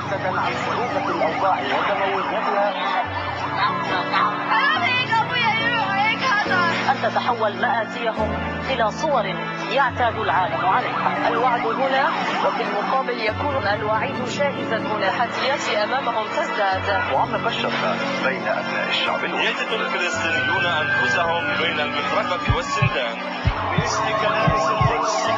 محددا عن صعوبة الأوضاع وتموجاتها أن تتحول مآسيهم إلى صور يعتاد العالم عليها الوعد هنا وفي المقابل يكون الوعيد شاهزا هنا التحديات أمامهم تزداد معمق الشفة بين أبناء الشعب يجد الفلسطينيون أنفسهم بين المفرقة والسندان باسم كنائس القدس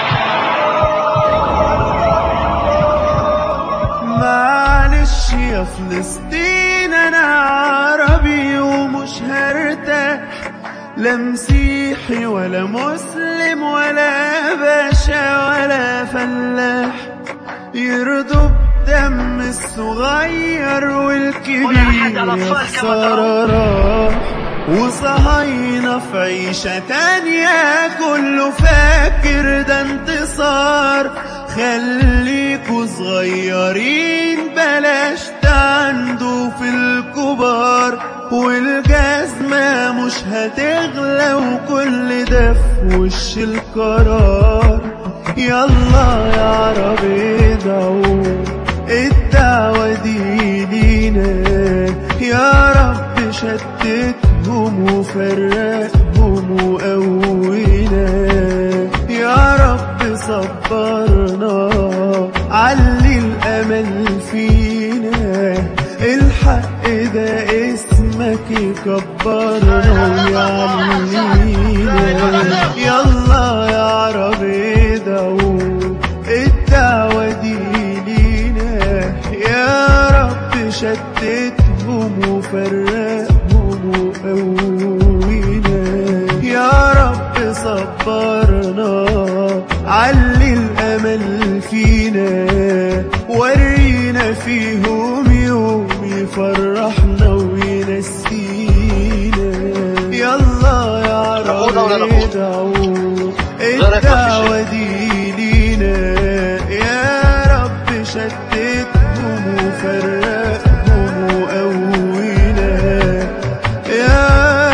معلش يا فلسطين انا عربي ومش هرتاح لا مسيحي ولا مسلم ولا باشا ولا فلاح يرضوا بدم الصغير والكبير يا خسارة راح وصهاينة في عيشة تانية كله فاكر ده انتصار خليكوا صغيرين بلاش تعندوا في الكبار والجزمة مش هتغلى وكل ده في وش القرار يلا يا عربي ادعوا الدعوة دي لينا يا رب شتتهم وفرقهم وقوينا يا رب صبرنا علي الأمل فينا الحق ده اسمك يكبرنا ويعلينا يلا يا عرب ادعوا الدعوة دي لينا يا رب شتتهم وفرقهم وقوينا يا رب صبرنا علي الأمل فينا ورينا فيهم يوم يفرحنا وينسينا يلا يا عرب ادعوا الدعوة دي لينا يا رب شتتهم وفرقهم وقوينا يا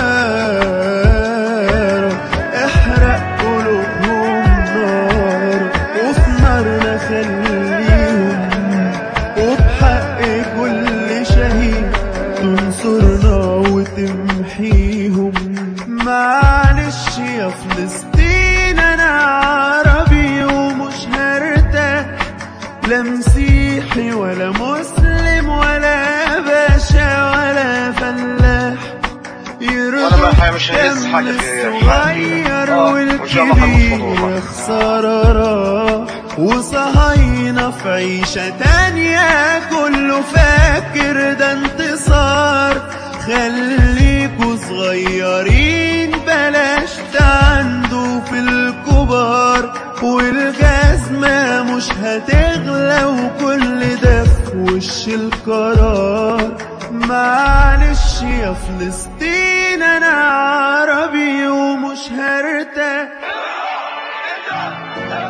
رب احرق قلوبهم نار وفي نارنا خليهم وبحق كل شهيد تنصرنا وتمحيهم معلش يا فلسطين انا عربي ومش هرتاح لا مسيحي ولا مسلم ولا باشا ولا فلاح وأنا ما الحقيقة مش هيهز حاجة في الصغير آه، وإن شاء الله هنوصل والكبير والله. يا خسارة راح وصهاينة في عيشة تانية كله فاكر ده انتصار خليكوا صغيرين بلاش تعندوا في الكبار والجزمة مش هتغلى وكل ده في وش القرار معلش يا فلسطين انا عربي ومش هرتاح